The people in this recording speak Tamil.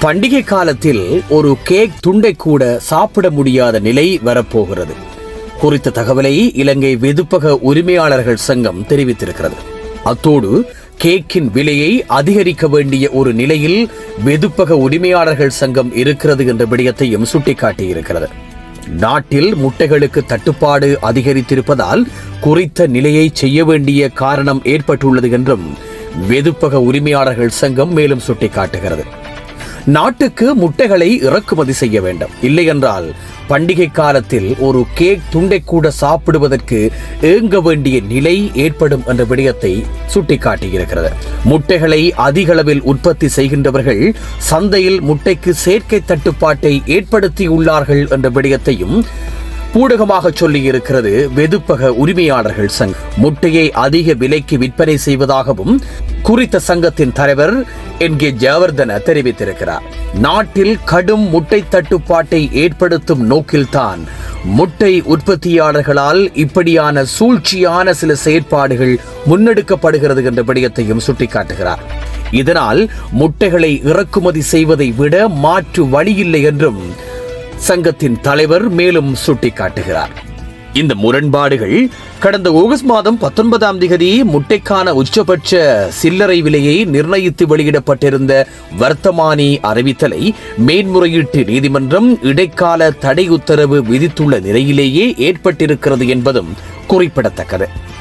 பண்டிகை காலத்தில் ஒரு கேக் துண்டை கூட சாப்பிட முடியாத நிலை வரப்போகிறது குறித்த தகவலை இலங்கை வெதுப்பக உரிமையாளர்கள் சங்கம் தெரிவித்திருக்கிறது அத்தோடு கேக்கின் விலையை அதிகரிக்க வேண்டிய ஒரு நிலையில் வெதுப்பக உரிமையாளர்கள் சங்கம் இருக்கிறது என்ற விடயத்தையும் சுட்டிக்காட்டியிருக்கிறது நாட்டில் முட்டைகளுக்கு தட்டுப்பாடு அதிகரித்திருப்பதால் குறித்த நிலையை செய்ய வேண்டிய காரணம் ஏற்பட்டுள்ளது என்றும் வெதுப்பக உரிமையாளர்கள் சங்கம் மேலும் சுட்டிக்காட்டுகிறது நாட்டுக்கு முட்டைகளை இறக்குமதி செய்ய வேண்டும் இல்லையென்றால் பண்டிகை காலத்தில் ஒரு கேக் துண்டை கூட சாப்பிடுவதற்கு ஏங்க வேண்டிய நிலை ஏற்படும் என்ற விடயத்தை சுட்டிக்காட்டியிருக்கிறது முட்டைகளை அதிக அளவில் உற்பத்தி செய்கின்றவர்கள் சந்தையில் முட்டைக்கு செயற்கை தட்டுப்பாட்டை ஏற்படுத்தியுள்ளார்கள் என்ற விடயத்தையும் பூடகமாக சொல்லி இருக்கிறது வெதுப்பக உரிமையாளர்கள் சங்கம் முட்டையை அதிக விலைக்கு விற்பனை செய்வதாகவும் குறித்த சங்கத்தின் தலைவர் என் கே ஜெயவர்தன தெரிவித்திருக்கிறார் நாட்டில் கடும் முட்டை தட்டுப்பாட்டை ஏற்படுத்தும் நோக்கில்தான் முட்டை உற்பத்தியாளர்களால் இப்படியான சூழ்ச்சியான சில செயற்பாடுகள் முன்னெடுக்கப்படுகிறது என்ற விடயத்தையும் சுட்டிக்காட்டுகிறார் இதனால் முட்டைகளை இறக்குமதி செய்வதை விட மாற்று வழியில்லை என்றும் சங்கத்தின் தலைவர் மேலும் சுட்டிக்காட்டுகிறார் இந்த முரண்பாடுகள் கடந்த ஆகஸ்ட் மாதம் பத்தொன்பதாம் திகதி முட்டைக்கான உச்சபட்ச சில்லறை விலையை நிர்ணயித்து வெளியிடப்பட்டிருந்த வர்த்தமானி அறிவித்தலை மேன்முறையீட்டு நீதிமன்றம் இடைக்கால தடை உத்தரவு விதித்துள்ள நிலையிலேயே ஏற்பட்டிருக்கிறது என்பதும் குறிப்பிடத்தக்கது